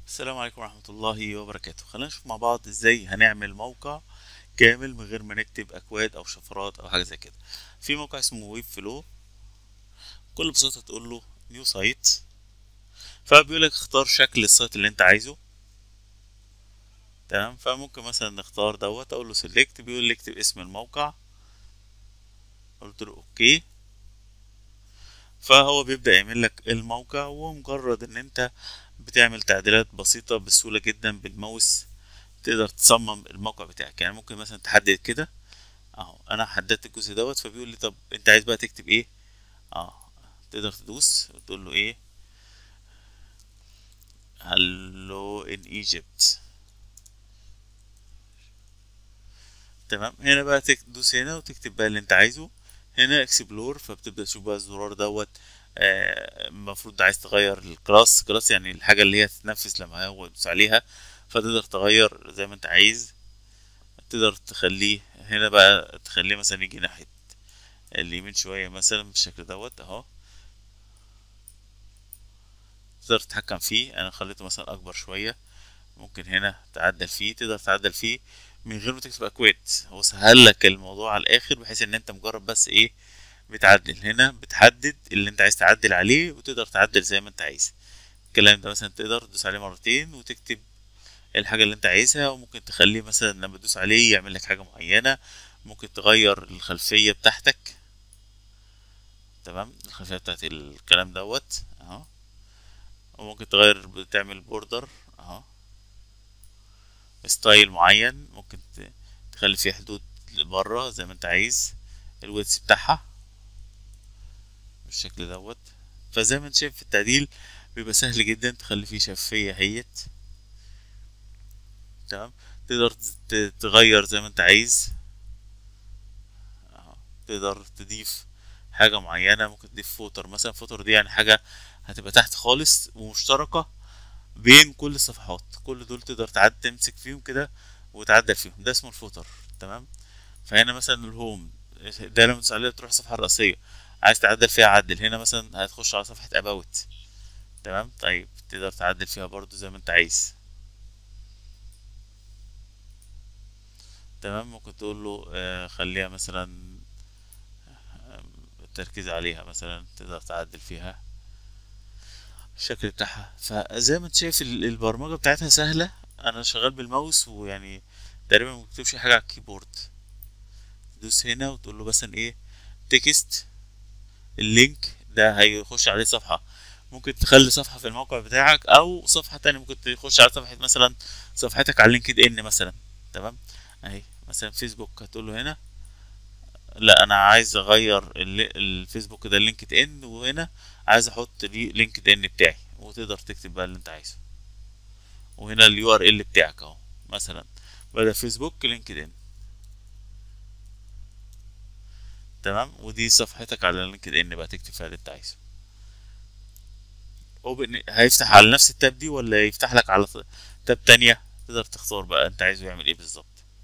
السلام عليكم ورحمة الله وبركاته خلينا نشوف مع بعض ازاي هنعمل موقع كامل من غير ما نكتب اكواد او شفرات او حاجة زي كده في موقع اسمه ويب فلو بكل بساطة تقول له نيو سايت فبيقول لك اختار شكل السايت اللي انت عايزه تمام فممكن مثلا نختار دوت اقول له سيلكت بيقول لي اكتب اسم الموقع قلت له اوكي فهو بيبدأ يعمل لك الموقع ومجرد ان انت بتعمل تعديلات بسيطة بسهولة جدا بالماوس تقدر تصمم الموقع بتاعك يعني ممكن مثلا تحدد كده اهو انا حددت الجزء دوت فبيقول لي طب انت عايز بقى تكتب ايه اه تقدر تدوس وتقول له ايه هلو ان ايجيبت تمام هنا بقى تدوس هنا وتكتب بقى اللي انت عايزه هنا اكسبلور فبتبدأ تشوف بقى الزرار دوت المفروض عايز تغير الكلاس كلاس يعني الحاجة اللي هي تتنفذ لما هو يدوس عليها فتقدر تغير زي ما انت عايز تقدر تخليه هنا بقى تخليه مثلا يجي ناحية اليمين شوية مثلا بالشكل دوت اهو تقدر تتحكم فيه انا خليته مثلا اكبر شوية ممكن هنا تعدل فيه تقدر تعدل فيه من غير ما تكتب اكواد هو سهل لك الموضوع على الاخر بحيث ان انت مجرد بس ايه بتعدل هنا بتحدد اللي انت عايز تعدل عليه وتقدر تعدل زي ما انت عايز الكلام ده مثلا تقدر تدوس عليه مرتين وتكتب الحاجة اللي انت عايزها وممكن تخليه مثلا لما تدوس عليه يعمل لك حاجة معينة ممكن تغير الخلفية بتاعتك تمام الخلفية بتاعت الكلام دوت اهو وممكن تغير تعمل بوردر اهو ستايل معين ممكن تخلي فيه حدود بره زي ما انت عايز الويدث بتاعها بالشكل دوت فزي ما انت شايف في التعديل بيبقى سهل جدا تخلي فيه شفافية هيت تمام تقدر تغير زي ما انت عايز تقدر تضيف حاجة معينة ممكن تضيف فوتر مثلا فوتر دي يعني حاجة هتبقى تحت خالص ومشتركة بين كل الصفحات كل دول تقدر تعد تمسك فيهم كده وتعدل فيهم ده اسمه الفوتر تمام فهنا مثلا الهوم ده لما تدوس عليه تروح الصفحة الرئيسية عايز تعدل فيها عدل هنا مثلا هتخش على صفحة اباوت تمام طيب تقدر تعدل فيها برضو زي ما انت عايز تمام ممكن تقول له آه خليها مثلا التركيز عليها مثلا تقدر تعدل فيها الشكل بتاعها فزي ما انت شايف البرمجة بتاعتها سهلة انا شغال بالماوس ويعني تقريبا ما بكتبش حاجة على الكيبورد تدوس هنا وتقول له مثلا ايه تكست اللينك ده هيخش عليه صفحة ممكن تخلي صفحة في الموقع بتاعك او صفحة تانية ممكن تخش على صفحة مثلا صفحتك على لينكد ان مثلا تمام اهي مثلا فيسبوك هتقول له هنا لا انا عايز اغير الفيسبوك ده لينكد ان وهنا عايز احط لي لينكد ان بتاعي وتقدر تكتب بقى اللي انت عايزه وهنا اليو ار ال بتاعك اهو مثلا بدل فيسبوك لينكد ان تمام ودي صفحتك على لينكد ان بقى تكتب فيها اللي انت عايزه اوبن هيفتح على نفس التاب دي ولا يفتح لك على تاب تانية تقدر تختار بقى انت عايزه يعمل ايه بالظبط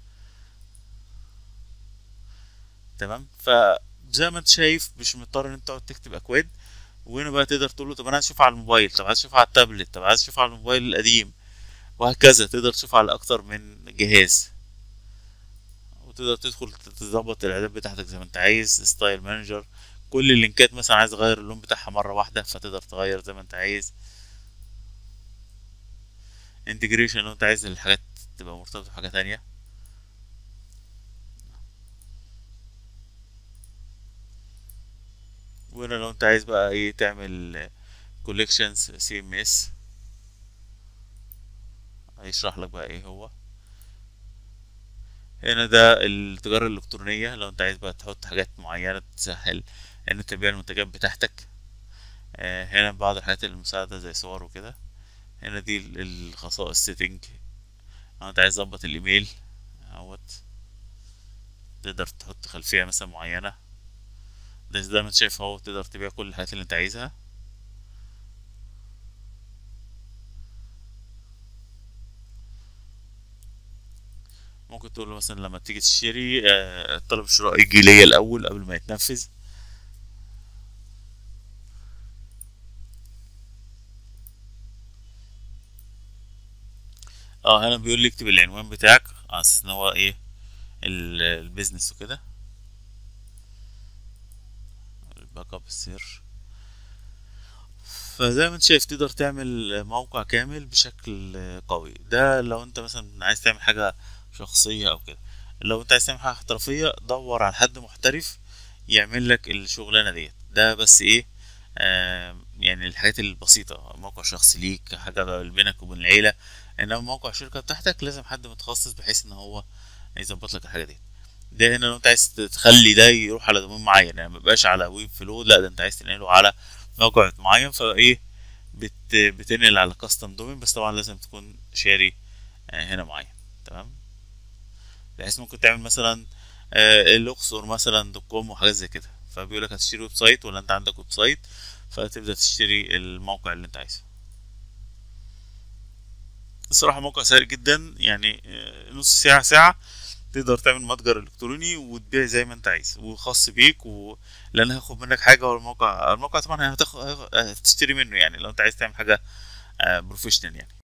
تمام فزي ما انت شايف مش مضطر ان انت تقعد تكتب اكواد وهنا بقى تقدر تقول له طب انا عايز اشوفها على الموبايل طب عايز اشوفها على التابلت طب عايز اشوفها على الموبايل القديم وهكذا تقدر تشوفها على اكتر من جهاز وتقدر تدخل تظبط الاعداد بتاعتك زي ما انت عايز ستايل مانجر كل اللينكات مثلا عايز تغير اللون بتاعها مره واحده فتقدر تغير زي ما انت عايز انتجريشن لو انت عايز الحاجات تبقى مرتبطه بحاجه تانية وهنا لو انت عايز بقى ايه تعمل كوليكشنز سي ام اس هيشرح لك بقى ايه هو هنا ده التجارة الإلكترونية لو أنت عايز بقى تحط حاجات معينة تسهل إن أنت تبيع المنتجات بتاعتك آه هنا بعض الحاجات المساعدة زي صور وكده هنا دي الخصائص سيتنج لو أنت عايز تظبط الإيميل اهوت تقدر تحط خلفية مثلا معينة ده زي ما انت شايف اهو تقدر تبيع كل الحاجات اللي انت عايزها ممكن تقول له مثلا لما تيجي تشتري طلب الشراء يجي ليا الاول قبل ما يتنفذ اه هنا بيقول لي اكتب العنوان بتاعك على اساس ان هو ايه ال- البيزنس وكده الباك اب السير فزي ما انت شايف تقدر تعمل موقع كامل بشكل قوي ده لو انت مثلا عايز تعمل حاجة شخصية او كده لو انت عايز تعمل حاجة احترافية دور على حد محترف يعمل لك الشغلانة ديت ده بس ايه آه يعني الحاجات البسيطة موقع شخصي ليك حاجة بينك وبين العيلة انما موقع الشركة بتاعتك لازم حد متخصص بحيث ان هو يظبط لك الحاجة دي ده هنا لو انت عايز تخلي ده يروح على دومين معين يعني ميبقاش على ويب فلو لا ده انت عايز تنقله على موقع معين فايه بت بتنقل على كاستم دومين بس طبعا لازم تكون شاري آه، هنا معين تمام بحيث ممكن تعمل مثلا آه، الاقصر مثلا دوت كوم وحاجات زي كده فبيقول لك هتشتري ويب سايت ولا انت عندك ويب سايت فتبدا تشتري الموقع اللي انت عايزه الصراحه موقع سهل جدا يعني آه، نص ساعه ساعه تقدر تعمل متجر الكتروني وتبيع زي ما انت عايز وخاص بيك و... لان هياخد منك حاجه والموقع الموقع طبعا هتاخد هتشتري منه يعني لو انت عايز تعمل حاجه بروفيشنال يعني